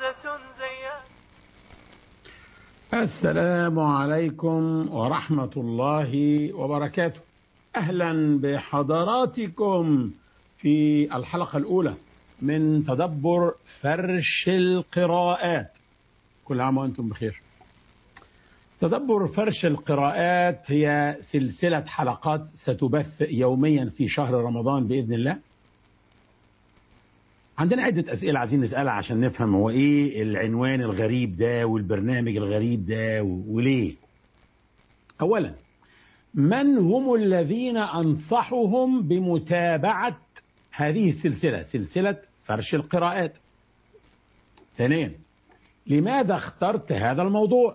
عزة زيان السلام عليكم ورحمة الله وبركاته أهلا بحضراتكم في الحلقة الأولى من تدبر فرش القراءات كل عام وأنتم بخير تدبر فرش القراءات هي سلسلة حلقات ستبث يوميا في شهر رمضان بإذن الله عندنا عدة أسئلة عايزين نسألها عشان نفهم هو إيه العنوان الغريب ده والبرنامج الغريب ده وليه أولا من هم الذين أنصحهم بمتابعة هذه السلسلة سلسلة فرش القراءات ثانيا لماذا اخترت هذا الموضوع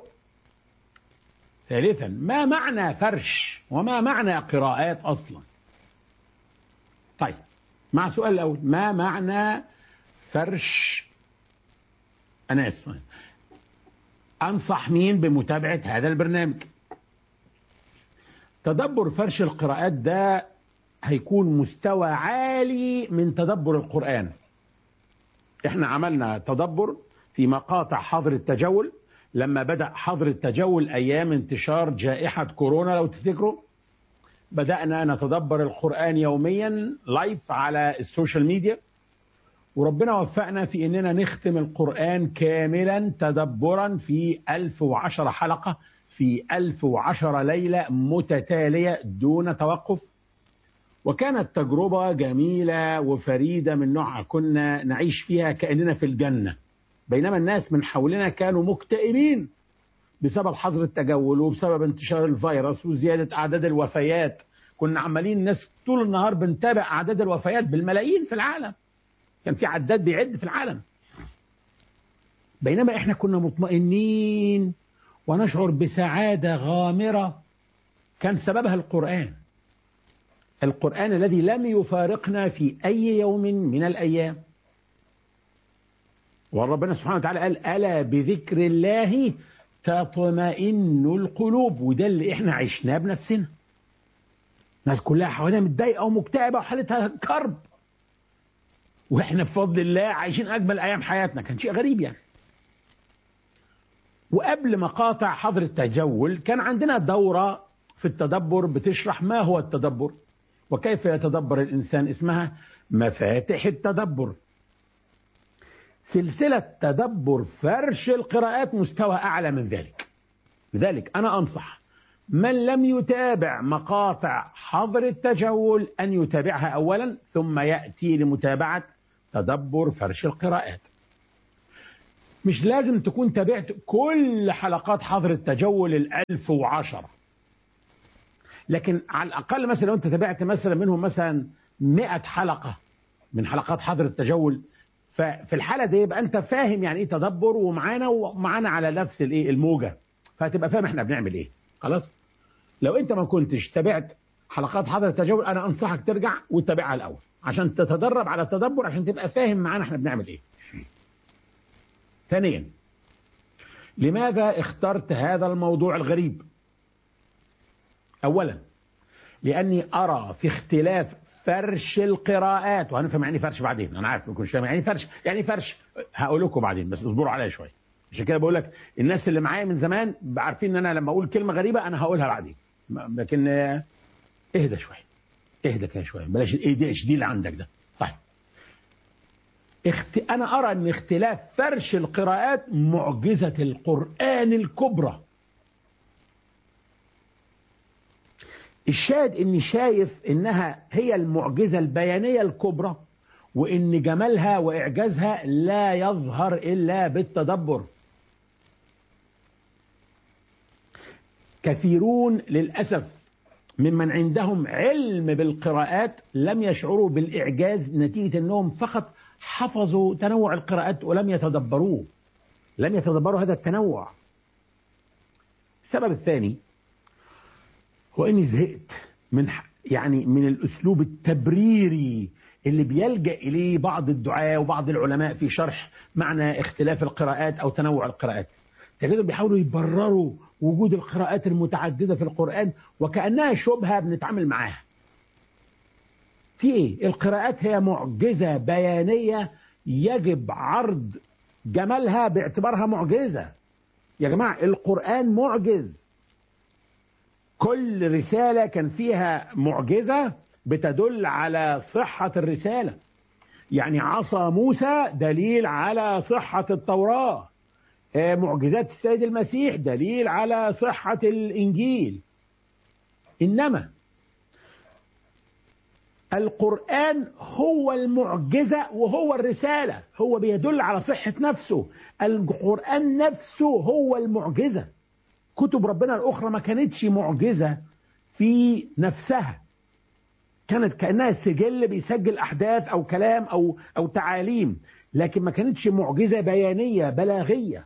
ثالثا ما معنى فرش وما معنى قراءات أصلا طيب مع السؤال الأول ما معنى فرش أنا آسف أنصح مين بمتابعة هذا البرنامج تدبر فرش القراءات ده هيكون مستوى عالي من تدبر القرآن احنا عملنا تدبر في مقاطع حظر التجول لما بدأ حظر التجول أيام انتشار جائحة كورونا لو تفتكروا بدأنا نتدبر القرآن يوميا لايف على السوشيال ميديا وربنا وفقنا في أننا نختم القرآن كاملا تدبرا في 1010 حلقة في 1010 ليلة متتالية دون توقف وكانت تجربة جميلة وفريدة من نوعها كنا نعيش فيها كأننا في الجنة بينما الناس من حولنا كانوا مكتئبين بسبب حظر التجول وبسبب انتشار الفيروس وزيادة أعداد الوفيات كنا عمالين الناس طول النهار بنتابع أعداد الوفيات بالملايين في العالم كان في عداد بيعد في العالم بينما احنا كنا مطمئنين ونشعر بسعادة غامرة كان سببها القرآن القرآن الذي لم يفارقنا في أي يوم من الأيام وربنا سبحانه وتعالى قال ألا بذكر الله تطمئن القلوب وده اللي احنا عشناه بنفسنا الناس كلها حوالينا متضايقه ومكتئبه وحالتها كرب واحنا بفضل الله عايشين اجمل ايام حياتنا كان شيء غريب يعني وقبل مقاطع حظر التجول كان عندنا دوره في التدبر بتشرح ما هو التدبر وكيف يتدبر الانسان اسمها مفاتح التدبر سلسلة تدبر فرش القراءات مستوى أعلى من ذلك لذلك أنا أنصح من لم يتابع مقاطع حظر التجول أن يتابعها أولا ثم يأتي لمتابعة تدبر فرش القراءات مش لازم تكون تابعت كل حلقات حظر التجول الألف وعشرة لكن على الأقل مثلا لو أنت تابعت مثلا منهم مثلا مئة حلقة من حلقات حظر التجول ففي الحالة دي يبقى أنت فاهم يعني إيه تدبر ومعانا ومعانا على نفس الإيه الموجة فهتبقى فاهم إحنا بنعمل إيه خلاص لو أنت ما كنتش تابعت حلقات حضر التجول أنا أنصحك ترجع وتتابعها الأول عشان تتدرب على التدبر عشان تبقى فاهم معانا إحنا بنعمل إيه ثانيا لماذا اخترت هذا الموضوع الغريب أولا لأني أرى في اختلاف فرش القراءات وهنفهم يعني فرش بعدين انا عارف ما كنتش فاهم يعني فرش يعني فرش هقول لكم بعدين بس اصبروا عليا شويه عشان كده بقول لك الناس اللي معايا من زمان عارفين ان انا لما اقول كلمه غريبه انا هقولها بعدين لكن اهدى شويه اهدى كده شويه بلاش الاي دي اتش دي اللي عندك ده طيب اخت... انا ارى ان اختلاف فرش القراءات معجزه القران الكبرى الشاهد اني شايف انها هي المعجزة البيانية الكبرى وان جمالها واعجازها لا يظهر الا بالتدبر كثيرون للأسف ممن عندهم علم بالقراءات لم يشعروا بالإعجاز نتيجة أنهم فقط حفظوا تنوع القراءات ولم يتدبروه لم يتدبروا هذا التنوع السبب الثاني هو اني زهقت من يعني من الاسلوب التبريري اللي بيلجا اليه بعض الدعاة وبعض العلماء في شرح معنى اختلاف القراءات او تنوع القراءات تجدهم بيحاولوا يبرروا وجود القراءات المتعدده في القران وكانها شبهه بنتعامل معاها في ايه القراءات هي معجزه بيانيه يجب عرض جمالها باعتبارها معجزة يا جماعة القرآن معجز كل رسالة كان فيها معجزة بتدل على صحة الرسالة يعني عصا موسى دليل على صحة التوراة معجزات السيد المسيح دليل على صحة الإنجيل إنما القرآن هو المعجزة وهو الرسالة هو بيدل على صحة نفسه القرآن نفسه هو المعجزة كتب ربنا الأخرى ما كانتش معجزة في نفسها كانت كأنها سجل بيسجل أحداث أو كلام أو أو تعاليم لكن ما كانتش معجزة بيانية بلاغية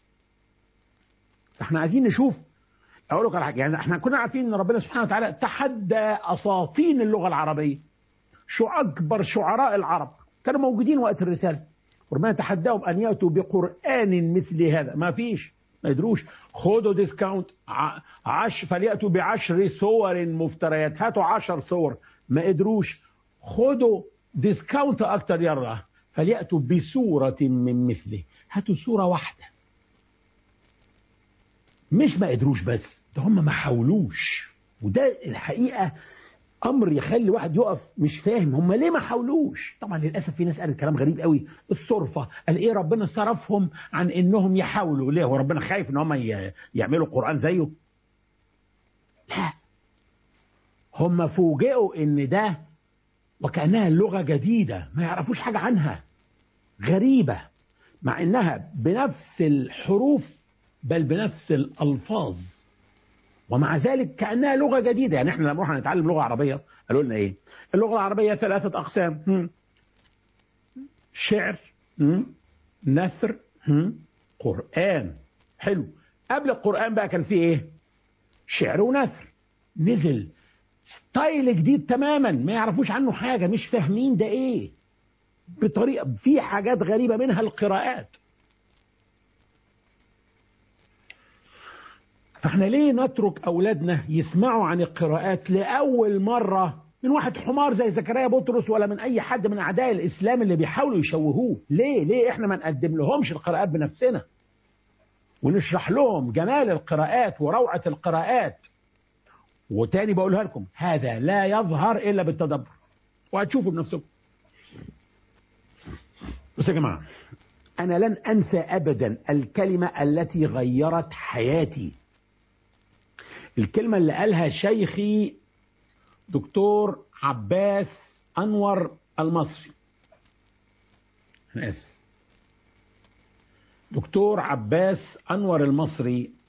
احنا عايزين نشوف اقول لك على حاجه يعني احنا كنا عارفين ان ربنا سبحانه وتعالى تحدى اساطين اللغه العربيه شو اكبر شعراء العرب كانوا موجودين وقت الرساله ربنا تحداهم ان ياتوا بقران مثل هذا ما فيش ما يدروش خدوا ديسكاونت عش فلياتوا بعشر صور مفتريات هاتوا عشر صور ما قدروش خدوا ديسكاونت اكتر يلا فلياتوا بسوره من مثله هاتوا سوره واحده مش ما قدروش بس ده هم ما حاولوش وده الحقيقه امر يخلي واحد يقف مش فاهم هم ليه ما حاولوش طبعا للاسف في ناس قالت كلام غريب قوي الصرفه قال ايه ربنا صرفهم عن انهم يحاولوا ليه هو ربنا خايف ان هم يعملوا قران زيه لا هم فوجئوا ان ده وكانها لغه جديده ما يعرفوش حاجه عنها غريبه مع انها بنفس الحروف بل بنفس الألفاظ ومع ذلك كأنها لغة جديدة يعني احنا لما رحنا نتعلم لغة عربية قالوا لنا ايه اللغة العربية ثلاثة أقسام هم. شعر هم. نثر هم. قرآن حلو قبل القرآن بقى كان فيه ايه شعر ونثر نزل ستايل جديد تماما ما يعرفوش عنه حاجة مش فاهمين ده ايه بطريقة في حاجات غريبة منها القراءات فاحنا ليه نترك اولادنا يسمعوا عن القراءات لاول مره من واحد حمار زي زكريا بطرس ولا من اي حد من اعداء الاسلام اللي بيحاولوا يشوهوه ليه ليه احنا ما نقدم لهمش القراءات بنفسنا ونشرح لهم جمال القراءات وروعه القراءات وتاني بقولها لكم هذا لا يظهر الا بالتدبر وهتشوفوا بنفسكم بصوا يا جماعه انا لن انسى ابدا الكلمه التي غيرت حياتي الكلمة اللي قالها شيخي دكتور عباس أنور المصري أنا آسف دكتور عباس أنور المصري